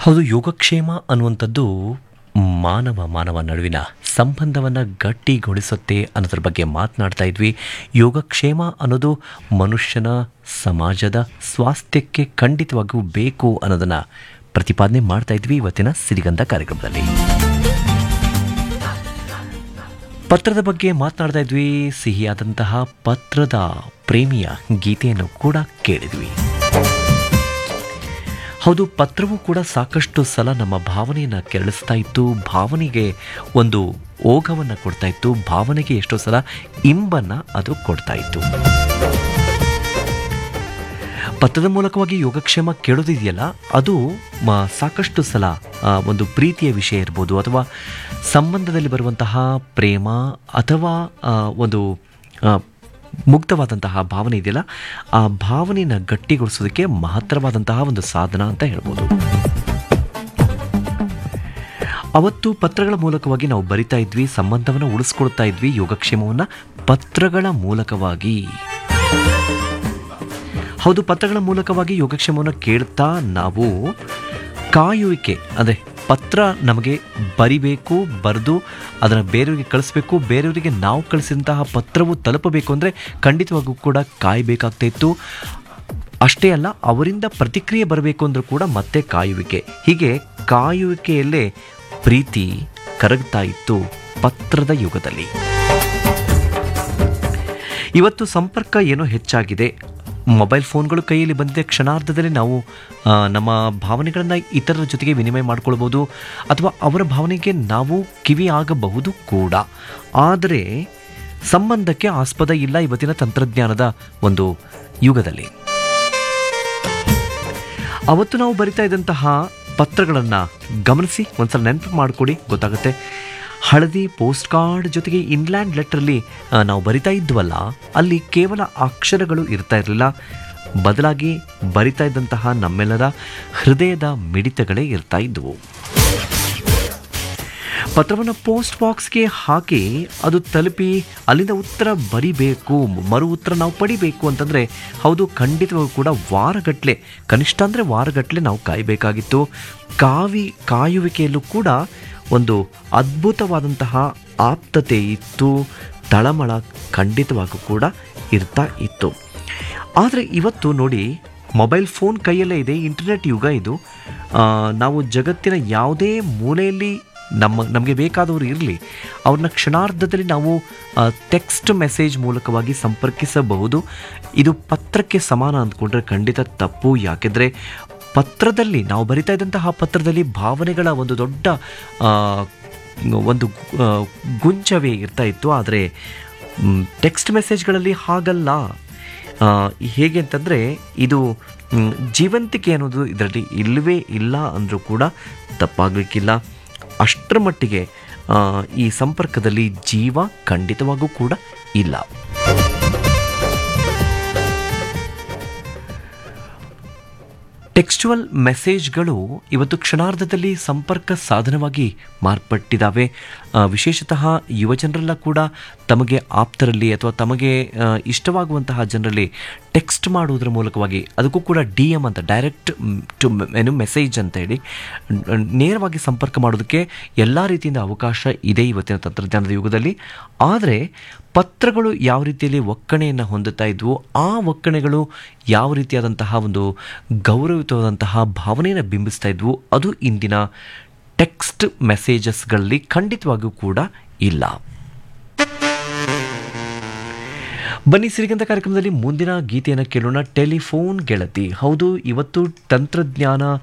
ಹೌದು ಯೋಗಕ್ಷೇಮ ಅನ್ನುವಂಥದ್ದು ಮಾನವ ಮಾನವ ನಡುವಿನ ಸಂಬಂಧವನ್ನು ಗಟ್ಟಿಗೊಳಿಸುತ್ತೆ ಅನ್ನೋದ್ರ ಬಗ್ಗೆ ಮಾತನಾಡ್ತಾ ಇದ್ವಿ ಯೋಗಕ್ಷೇಮ ಅನ್ನೋದು ಮನುಷ್ಯನ ಸಮಾಜದ ಸ್ವಾಸ್ಥ್ಯಕ್ಕೆ ಖಂಡಿತವಾಗಿಯೂ ಬೇಕು ಅನ್ನೋದನ್ನು ಪ್ರತಿಪಾದನೆ ಮಾಡ್ತಾ ಇದ್ವಿ ಇವತ್ತಿನ ಸಿರಿಗಂಧ ಕಾರ್ಯಕ್ರಮದಲ್ಲಿ ಪತ್ರದ ಬಗ್ಗೆ ಮಾತನಾಡ್ತಾ ಇದ್ವಿ ಸಿಹಿಯಾದಂತಹ ಪತ್ರದ ಪ್ರೇಮಿಯ ಗೀತೆಯನ್ನು ಕೂಡ ಕೇಳಿದ್ವಿ ಹೌದು ಪತ್ರವೂ ಕೂಡ ಸಾಕಷ್ಟು ಸಲ ನಮ್ಮ ಭಾವನೆಯನ್ನು ಕೆರಳಿಸ್ತಾ ಇತ್ತು ಭಾವನೆಗೆ ಒಂದು ಓಘವನ್ನು ಕೊಡ್ತಾ ಇತ್ತು ಭಾವನೆಗೆ ಎಷ್ಟೋ ಸಲ ಇಂಬನ್ನು ಅದು ಕೊಡ್ತಾ ಇತ್ತು ಪತ್ರದ ಮೂಲಕವಾಗಿ ಯೋಗಕ್ಷೇಮ ಕೇಳೋದಿದೆಯಲ್ಲ ಅದು ಮ- ಸಾಕಷ್ಟು ಸಲ ಆ, ಒಂದು ಪ್ರೀತಿಯ ವಿಷಯ ಇರ್ಬೋದು ಅಥವಾ ಸಂಬಂಧದಲ್ಲಿ ಬರುವಂತಹ ಪ್ರೇಮ ಅಥವಾ ಆ, ಒಂದು ಆ, ಮುಕ್ತವಾದಂತಹ ಭಾವನೆ ಇದೆಯಲ್ಲ ಆ ಭಾವನೆಯನ್ನು ಗಟ್ಟಿಗೊಳಿಸೋದಕ್ಕೆ ಮಹತ್ತರವಾದಂತಹ ಒಂದು ಸಾಧನ ಅಂತ ಹೇಳ್ಬೋದು ಅವತ್ತು ಪತ್ರಗಳ ಮೂಲಕವಾಗಿ ನಾವು ಬರಿತಾ ಇದ್ವಿ ಸಂಬಂಧವನ್ನು ಉಳಿಸ್ಕೊಳ್ತಾ ಇದ್ವಿ ಯೋಗಕ್ಷೇಮವನ್ನು ಪತ್ರಗಳ ಮೂಲಕವಾಗಿ ಹೌದು ಪತ್ರಗಳ ಮೂಲಕವಾಗಿ ಯೋಗಕ್ಷೇಮವನ್ನು ಕೇಳ್ತಾ ನಾವು ಕಾಯುವಿಕೆ ಅಂದರೆ ಪತ್ರ ನಮಗೆ ಬರಿಬೇಕು ಬರೆದು ಅದನ್ನು ಬೇರೆಯವರಿಗೆ ಕಳಿಸ್ಬೇಕು ಬೇರೆಯವರಿಗೆ ನಾವು ಕಳಿಸಿದಂತಹ ಪತ್ರವು ತಲುಪಬೇಕು ಅಂದರೆ ಖಂಡಿತವಾಗೂ ಕೂಡ ಕಾಯಬೇಕಾಗ್ತಾ ಇತ್ತು ಅಷ್ಟೇ ಅಲ್ಲ ಅವರಿಂದ ಪ್ರತಿಕ್ರಿಯೆ ಬರಬೇಕು ಅಂದರೂ ಕೂಡ ಮತ್ತೆ ಕಾಯುವಿಕೆ ಹೀಗೆ ಕಾಯುವಿಕೆಯಲ್ಲೇ ಪ್ರೀತಿ ಕರಗ್ತಾ ಇತ್ತು ಪತ್ರದ ಯುಗದಲ್ಲಿ ಇವತ್ತು ಸಂಪರ್ಕ ಏನೋ ಹೆಚ್ಚಾಗಿದೆ ಮೊಬೈಲ್ ಫೋನ್ಗಳು ಕೈಯಲ್ಲಿ ಬಂದಿದೆ ಕ್ಷಣಾರ್ಧದಲ್ಲಿ ನಾವು ಆ, ನಮ್ಮ ಭಾವನೆಗಳನ್ನು ಇತರರ ಜೊತೆಗೆ ವಿನಿಮಯ ಮಾಡ್ಕೊಳ್ಬೋದು ಅಥವಾ ಅವರ ಭಾವನೆಗೆ ನಾವು ಕಿವಿ ಆಗಬಹುದು ಕೂಡ ಆದರೆ ಸಂಬಂಧಕ್ಕೆ ಆಸ್ಪದ ಇಲ್ಲ ಇವತ್ತಿನ ತಂತ್ರಜ್ಞಾನದ ಒಂದು ಯುಗದಲ್ಲಿ ಅವತ್ತು ನಾವು ಬರಿತಾ ಇದ್ದಂತಹ ಪತ್ರಗಳನ್ನು ಗಮನಿಸಿ ಒಂದ್ಸಲ ನೆನಪು ಮಾಡಿಕೊಡಿ ಗೊತ್ತಾಗುತ್ತೆ ಹಳದಿ ಪೋಸ್ಟ್ ಕಾರ್ಡ್ ಜೊತೆಗೆ ಇನ್ಲ್ಯಾಂಡ್ ಲೆಟ್ರಲ್ಲಿ ಆ, ನಾವು ಬರಿತಾ ಇದ್ವಲ್ಲ ಅಲ್ಲಿ ಕೇವಲ ಅಕ್ಷರಗಳು ಇರ್ತಾ ಇರಲಿಲ್ಲ ಬದಲಾಗಿ ಬರಿತಾ ಇದ್ದಂತಹ ನಮ್ಮೆಲ್ಲರ ಹೃದಯದ ಮಿಡಿತಗಳೇ ಇರ್ತಾ ಇದ್ವು ಪತ್ರವನ್ನು ಪೋಸ್ಟ್ ಬಾಕ್ಸ್ಗೆ ಹಾಕಿ ಅದು ತಲುಪಿ ಅಲ್ಲಿಂದ ಉತ್ತರ ಬರಿಬೇಕು ಮರು ಉತ್ತರ ನಾವು ಪಡಿಬೇಕು ಅಂತಂದರೆ ಹೌದು ಖಂಡಿತವಾಗೂ ಕೂಡ ವಾರಗಟ್ಟಲೆ ಕನಿಷ್ಠ ಅಂದರೆ ವಾರಗಟ್ಟಲೆ ನಾವು ಕಾಯಬೇಕಾಗಿತ್ತು ಕಾವಿ ಕಾಯುವಿಕೆಯಲ್ಲೂ ಕೂಡ ಒಂದು ಅದ್ಭುತವಾದಂತಹ ಆಪ್ತತೆ ಇತ್ತು ತಳಮಳ ಖಂಡಿತವಾಗೂ ಕೂಡ ಇರ್ತಾ ಇತ್ತು ಆದರೆ ಇವತ್ತು ನೋಡಿ ಮೊಬೈಲ್ ಫೋನ್ ಕೈಯಲ್ಲೇ ಇದೆ ಇಂಟರ್ನೆಟ್ ಯುಗ ಇದು ಆ, ನಾವು ಜಗತ್ತಿನ ಯಾವುದೇ ಮೂಲೆಯಲ್ಲಿ ನಮ್ಮ ನಮಗೆ ಬೇಕಾದವರು ಇರಲಿ ಅವ್ರನ್ನ ಕ್ಷಣಾರ್ಧದಲ್ಲಿ ನಾವು ಟೆಕ್ಸ್ಟ್ ಮೆಸೇಜ್ ಮೂಲಕವಾಗಿ ಸಂಪರ್ಕಿಸಬಹುದು ಇದು ಪತ್ರಕ್ಕೆ ಸಮಾನ ಅಂದ್ಕೊಂಡ್ರೆ ಖಂಡಿತ ತಪ್ಪು ಯಾಕೆಂದರೆ ಪತ್ರದಲ್ಲಿ ನಾವು ಬರಿತಾ ಇದ್ದಂತಹ ಪತ್ರದಲ್ಲಿ ಭಾವನೆಗಳ ಒಂದು ದೊಡ್ಡ ಆ, ಒಂದು ಆ, ಗುಂಚವೇ ಇರ್ತಾ ಇತ್ತು ಆದರೆ ಟೆಕ್ಸ್ಟ್ ಮೆಸೇಜ್ಗಳಲ್ಲಿ ಹಾಗಲ್ಲ ಆ, ಹೇಗೆ ಅಂತಂದರೆ ಇದು ಮ್, ಜೀವಂತಿಕೆ ಅನ್ನೋದು ಇದರಲ್ಲಿ ಇಲ್ಲವೇ ಇಲ್ಲ ಅಂದರೂ ಕೂಡ ತಪ್ಪಾಗಲಿಕ್ಕಿಲ್ಲ ಅಷ್ಟರ ಮಟ್ಟಿಗೆ ಆ, ಈ ಸಂಪರ್ಕದಲ್ಲಿ ಜೀವ ಖಂಡಿತವಾಗೂ ಕೂಡ ಇಲ್ಲ ಟೆಕ್ಸ್ಚುವಲ್ ಮೆಸೇಜ್ಗಳು ಇವತ್ತು ಕ್ಷಣಾರ್ಧದಲ್ಲಿ ಸಂಪರ್ಕ ಸಾಧನವಾಗಿ ಮಾರ್ಪಟ್ಟಿದ್ದಾವೆ ಆ, ವಿಶೇಷತಃ ಯುವಜನರೆಲ್ಲ ಕೂಡ ತಮಗೆ ಆಪ್ತರಲ್ಲಿ ಅಥವಾ ತಮಗೆ ಆ, ಇಷ್ಟವಾಗುವಂತಹ ಜನರಲ್ಲಿ ಟೆಕ್ಸ್ಟ್ ಮಾಡುವುದರ ಮೂಲಕವಾಗಿ ಅದಕ್ಕೂ ಕೂಡ ಡಿ ಎಮ್ ಅಂತ ಡೈರೆಕ್ಟ್ ಟು ಏನು ಮೆಸೇಜ್ ಅಂತ ಹೇಳಿ ನ್- ನೇರವಾಗಿ ಸಂಪರ್ಕ ಮಾಡೋದಕ್ಕೆ ಎಲ್ಲ ರೀತಿಯಿಂದ ಅವಕಾಶ ಇದೆ ಇವತ್ತಿನ ತಂತ್ರಜ್ಞಾನದ ಯುಗದಲ್ಲಿ ಆದರೆ ಪತ್ರಗಳು ಯಾವ ರೀತಿಯಲ್ಲಿ ಒಕ್ಕಣೆಯನ್ನು ಹೊಂದುತ್ತಾ ಇದ್ವು ಆ ಒಕ್ಕಣೆಗಳು ಯಾವ ರೀತಿಯಾದಂತಹ ಒಂದು ಗೌರವಯುತವಾದಂತಹ ಭಾವನೆಯನ್ನು ಬಿಂಬಿಸ್ತಾ ಇದ್ವು ಅದು ಇಂದಿನ ಟೆಕ್ಸ್ಟ್ ಮೆಸೇಜಸ್ಗಳಲ್ಲಿ ಖಂಡಿತವಾಗಿಯೂ ಕೂಡ ಇಲ್ಲ ಬನ್ನಿ ಸಿರಿಗಂಧ ಕಾರ್ಯಕ್ರಮದಲ್ಲಿ ಮುಂದಿನ ಗೀತೆಯನ್ನು ಕೇಳೋಣ ಟೆಲಿಫೋನ್ ಗೆಳತಿ ಹೌದು ಇವತ್ತು ತಂತ್ರಜ್ಞಾನ